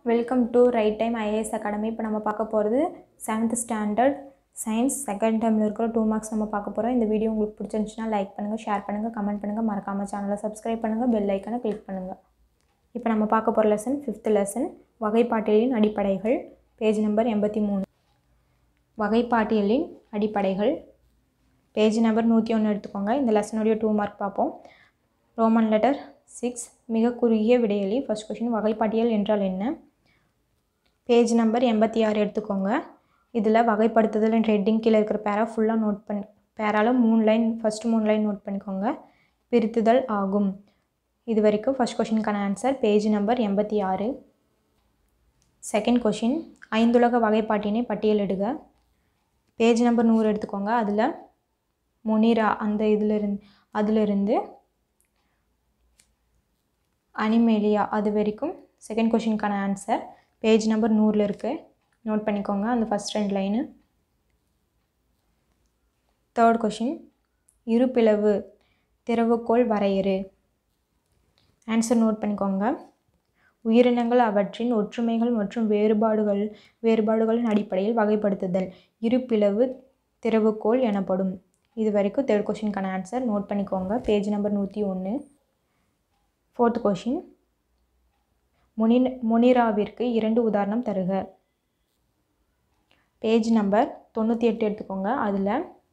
welcome to Right Time IAS Academy இப்போ நம்ம பார்க்க போகிறது செவன்த் ஸ்டாண்டர்ட் சயின்ஸ் செகண்ட் டைமில் இருக்கிற டூ மார்க்ஸ் நம்ம பார்க்க போகிறோம் இந்த வீடியோ உங்களுக்கு பிடிச்சிருந்துச்சுன்னா லைக் பண்ணுங்கள் ஷேர் பண்ணுங்கள் கமெண்ட் பண்ணுங்கள் மறக்காமல் சேனலை சப்ஸ்கிரைப் பண்ணுங்கள் பெல் ஐக்கனை கிளிக் பண்ணுங்கள் இப்போ நம்ம பார்க்க போகிற லெசன் ஃபிஃப்த் லெசன் வகைப்பாட்டியலின் அடிப்படைகள் பேஜ் நம்பர் எண்பத்தி மூணு வகைப்பாட்டியலின் அடிப்படைகள் பேஜ் நம்பர் நூற்றி ஒன்று எடுத்துக்கோங்க இந்த லெசனுடைய டூ மார்க் பார்ப்போம் ரோமன் லெட்டர் சிக்ஸ் மிக குறுகிய விடையலி ஃபர்ஸ்ட் கொஷின் வகைப்பாட்டியல் என்றால் என்ன பேஜ் நம்பர் எண்பத்தி ஆறு எடுத்துக்கோங்க இதில் வகைப்படுத்துதல் என்ற ஹெட்டிங் கீழே இருக்கிற பேரா ஃபுல்லாக நோட் பண்ணி பேரால் மூணு லைன் ஃபஸ்ட்டு மூணு லைன் நோட் பண்ணிக்கோங்க பிரித்துதல் ஆகும் இது வரைக்கும் ஃபஸ்ட் கொஷினுக்கான ஆன்சர் பேஜ் நம்பர் எண்பத்தி ஆறு செகண்ட் கொஷின் ஐந்துலக வகைப்பாட்டினை பட்டியலிடுக பேஜ் நம்பர் நூறு எடுத்துக்கோங்க அதில் மொனிரா அந்த இதிலிருந்து அதிலிருந்து அனிமேலியா அது வரைக்கும் செகண்ட் கொஷினுக்கான ஆன்சர் பேஜ் நம்பர் நூறில் இருக்குது நோட் பண்ணிக்கோங்க அந்த ஃபஸ்ட் ரெண்டு லைனு தேர்ட் கொஷின் இருபிளவு திறவுகோள் வரையறு ஆன்சர் நோட் பண்ணிக்கோங்க உயிரினங்கள் அவற்றின் ஒற்றுமைகள் மற்றும் வேறுபாடுகள் வேறுபாடுகளின் அடிப்படையில் வகைப்படுத்துதல் இருபிளவு திறவுகோள் எனப்படும் இது வரைக்கும் தேர்ட் கொஷினுக்கான ஆன்சர் நோட் பண்ணிக்கோங்க பேஜ் நம்பர் நூற்றி ஒன்று ஃபோர்த் கொஷின் முனி முனிராவிற்கு இரண்டு உதாரணம் தருக பேஜ் நம்பர் தொண்ணூற்றி எட்டு எடுத்துக்கோங்க அதில்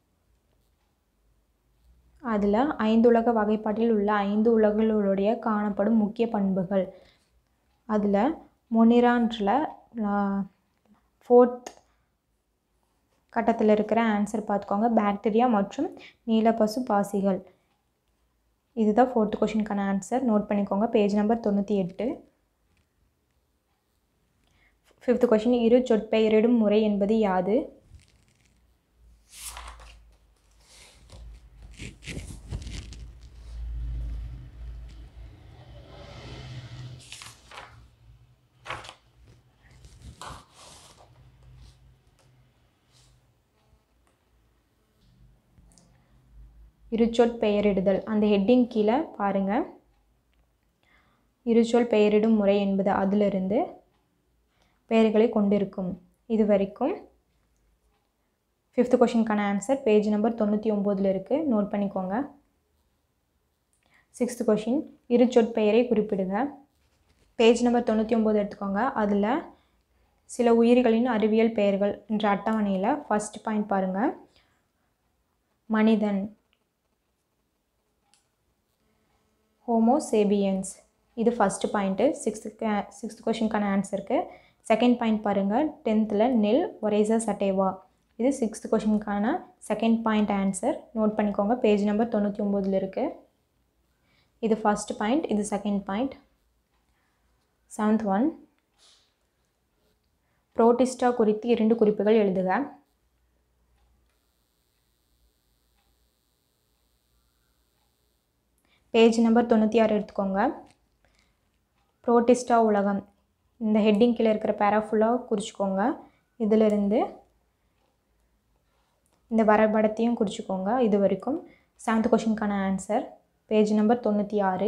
அதில் ஐந்து உலக வகைப்பாட்டில் உள்ள ஐந்து உலகங்களுடைய காணப்படும் முக்கிய பண்புகள் அதில் மொனிரான்றில் ஃபோர்த் கட்டத்தில் இருக்கிற ஆன்சர் பார்த்துக்கோங்க பாக்டீரியா மற்றும் நீலப்பசு பாசிகள் இதுதான் ஃபோர்த் கொஷினுக்கான ஆன்சர் நோட் பண்ணிக்கோங்க பேஜ் நம்பர் தொண்ணூற்றி எட்டு ஃபிஃப்த் கொஷின் இரு சொற்பெயரிடும் முறை என்பது யாது இருச்சொல் பெயரிடுதல் அந்த ஹெட்டிங் கீழே பாருங்கள் இருச்சொல் பெயரிடும் முறை என்பது அதிலிருந்து பெயர்களை கொண்டிருக்கும் இது வரைக்கும் ஃபிஃப்த் கொஷினுக்கான ஆன்சர் பேஜ் நம்பர் தொண்ணூற்றி ஒம்போதில் இருக்குது நோட் பண்ணிக்கோங்க சிக்ஸ்த் கொஷின் இரு சொற்பெயரை குறிப்பிடுங்க பேஜ் நம்பர் தொண்ணூற்றி ஒம்பது எடுத்துக்கோங்க அதில் சில உயிர்களின் அறிவியல் பெயர்கள் என்ற அட்டவணையில் ஃபஸ்ட் பாயிண்ட் பாருங்கள் மனிதன் ஹோமோசேபியன்ஸ் இது ஃபஸ்ட்டு பாயிண்ட்டு சிக்ஸ்த்து சிக்ஸ்த் கொஷினுக்கான ஆன்சருக்கு செகண்ட் பாயிண்ட் பாருங்கள் டென்த்தில் நெல் ஒரேசா சட்டேவா இது சிக்ஸ்த் கொஷினுக்கான செகண்ட் பாயிண்ட் ஆன்சர் நோட் பண்ணிக்கோங்க பேஜ் நம்பர் தொண்ணூற்றி ஒம்போதில் இருக்குது இது ஃபஸ்ட் பாயிண்ட் இது second point seventh one Protista குறித்து இரண்டு குறிப்புகள் எழுதுக பேஜ் நம்பர் தொண்ணூற்றி ஆறு எடுத்துக்கோங்க புரோட்டிஸ்டா உலகம் இந்த ஹெட்டிங் கீழே இருக்கிற பேரா ஃபுல்லாக குறிச்சிக்கோங்க இதிலிருந்து இந்த வரைபடத்தையும் குறிச்சிக்கோங்க இது வரைக்கும் செவன்த் கொஷினுக்கான ஆன்சர் பேஜ் நம்பர் தொண்ணூற்றி ஆறு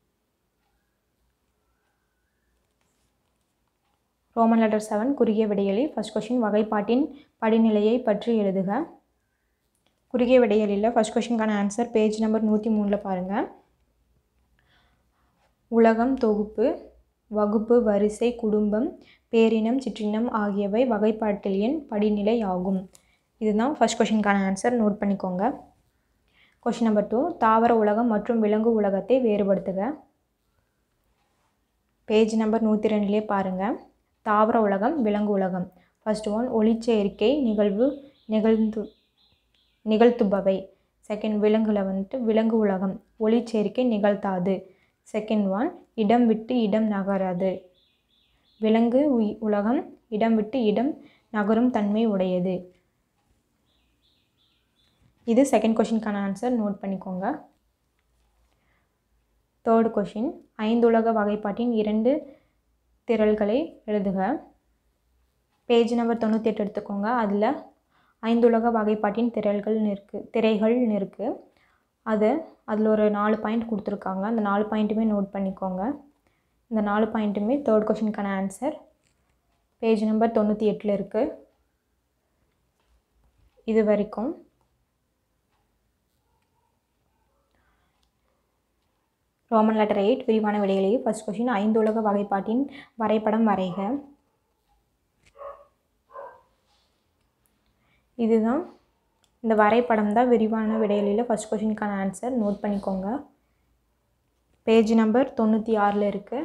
ரோமன் லெட்டர் செவன் குறுகிய விடையலி ஃபஸ்ட் கொஷின் வகைப்பாட்டின் படிநிலையை பற்றி எழுதுக குறுகிய விடையலில் ஃபஸ்ட் கொஷினுக்கான ஆன்சர் பேஜ் நம்பர் நூற்றி மூணில் பாருங்கள் உலகம் தொகுப்பு வகுப்பு வரிசை குடும்பம் பேரினம் சிற்றினம் ஆகியவை வகைப்பாட்டில் எண் படிநிலை ஆகும் இதுதான் ஃபஸ்ட் கொஷினுக்கான ஆன்சர் நோட் பண்ணிக்கோங்க கொஷின் நம்பர் டூ தாவர உலகம் மற்றும் விலங்கு உலகத்தை வேறுபடுத்துக பேஜ் நம்பர் நூற்றி ரெண்டுலேயே பாருங்கள் தாவர உலகம் விலங்கு உலகம் ஃபஸ்ட் ஒன் ஒளிச்சேர்க்கை நிகழ்வு நிகழ்ந்து நிகழ்த்துபவை செகண்ட் விலங்குல வந்துட்டு விலங்கு உலகம் ஒளிச்சேர்க்கை நிகழ்த்தாது செகண்ட் ஒன் இடம் விட்டு இடம் நகராது விலங்கு உய் உலகம் இடம் விட்டு இடம் நகரும் தன்மை உடையது இது செகண்ட் கொஷினுக்கான ஆன்சர் நோட் பண்ணிக்கோங்க தேர்ட் கொஷின் ஐந்துலக வகைப்பாட்டின் இரண்டு திரள்களை எழுதுக பேஜ் நம்பர் தொண்ணூற்றி எட்டு எடுத்துக்கோங்க அதில் ஐந்துலக வகைப்பாட்டின் திரள்கள்னு இருக்குது திரைகள்னு இருக்குது அது அதில் ஒரு நாலு பாயிண்ட் கொடுத்துருக்காங்க அந்த நாலு பாயிண்ட்டுமே நோட் பண்ணிக்கோங்க இந்த நாலு பாயிண்ட்டுமே தேர்ட் கொஷினுக்கான ஆன்சர் பேஜ் நம்பர் தொண்ணூற்றி எட்டில் இருக்குது இது வரைக்கும் ரோமன் லெட்டர் எயிட் விரிவான விடைகளே ஃபர்ஸ்ட் கொஷின் ஐந்து உலக வகைப்பாட்டின் வரைபடம் வரைக இதுதான் இந்த வரைபடம் தான் விரிவான விடைகளில் ஃபர்ஸ்ட் கொஷினுக்கான ஆன்சர் நோட் பண்ணிக்கோங்க பேஜ் நம்பர் தொண்ணூற்றி ஆறில் இருக்குது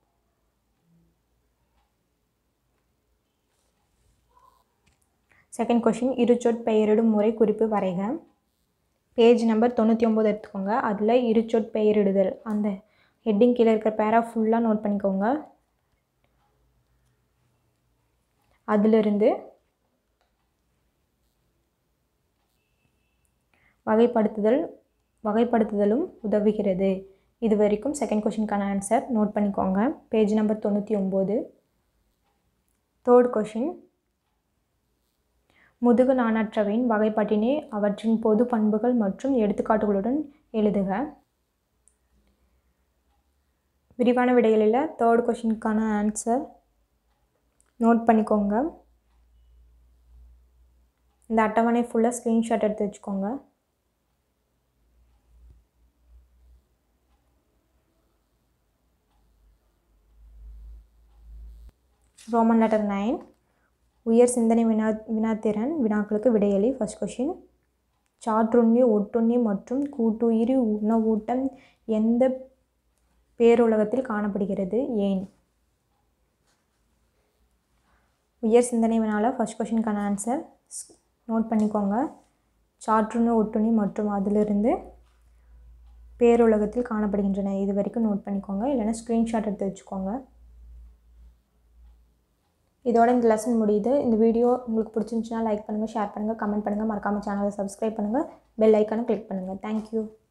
செகண்ட் கொஷின் இருச்சொற் பெயரிடும் முறை குறிப்பு வரைக பேஜ் நம்பர் தொண்ணூற்றி ஒம்பது எடுத்துக்கோங்க அதில் இருச்சொற் பெயரிடுதல் அந்த ஹெட்டிங் கீழே இருக்கிற பேரா ஃபுல்லாக நோட் பண்ணிக்கோங்க அதிலிருந்து வகைப்படுத்துதல் வகைப்படுத்துதலும் உதவுகிறது இது வரைக்கும் செகண்ட் கொஷினுக்கான ஆன்சர் நோட் பண்ணிக்கோங்க பேஜ் நம்பர் தொண்ணூற்றி ஒம்பது தேர்ட் கொஷின் முதுகு நாணற்றவையின் வகைப்பாட்டினை அவற்றின் பொது பண்புகள் மற்றும் எடுத்துக்காட்டுகளுடன் எழுதுக விரிவான விடைகளில் தேர்ட் கொஷினுக்கான ஆன்சர் நோட் பண்ணிக்கோங்க இந்த அட்டவணை ஃபுல்லாக ஸ்க்ரீன்ஷாட் எடுத்து வச்சுக்கோங்க ரோமன் லெட்டர் நைன் உயர் சிந்தனை வினா வினாத்திறன் வினாக்களுக்கு விடையளி ஃபர்ஸ்ட் கொஷின் சாற்றுண்ணி ஒட்டுண்ணி மற்றும் கூட்டுயிரி உணவூட்டம் எந்த பேருலகத்தில் காணப்படுகிறது ஏன் உயர் சிந்தனை வினாவில் ஃபர்ஸ்ட் கொஷினுக்கான ஆன்சர் நோட் பண்ணிக்கோங்க சாற்றுண்ணி ஒட்டுண்ணி மற்றும் அதிலிருந்து பேருலகத்தில் காணப்படுகின்றன இது வரைக்கும் நோட் பண்ணிக்கோங்க இல்லைன்னா ஸ்க்ரீன்ஷாட் எடுத்து வச்சுக்கோங்க இதோட இந்த லெசன் முடியுது இந்த வீடியோ உங்களுக்கு பிடிச்சிருந்துச்சுன்னா லைக் பண்ணுங்கள் ஷேர் பண்ணுங்கள் கமெண்ட் பண்ணுங்கள் மறக்காமல் சேனலை சப்ஸ்கிரைப் பண்ணுங்கள் பெல் ஐக்கானை கிளிக் பண்ணுங்கள் தேங்க்யூ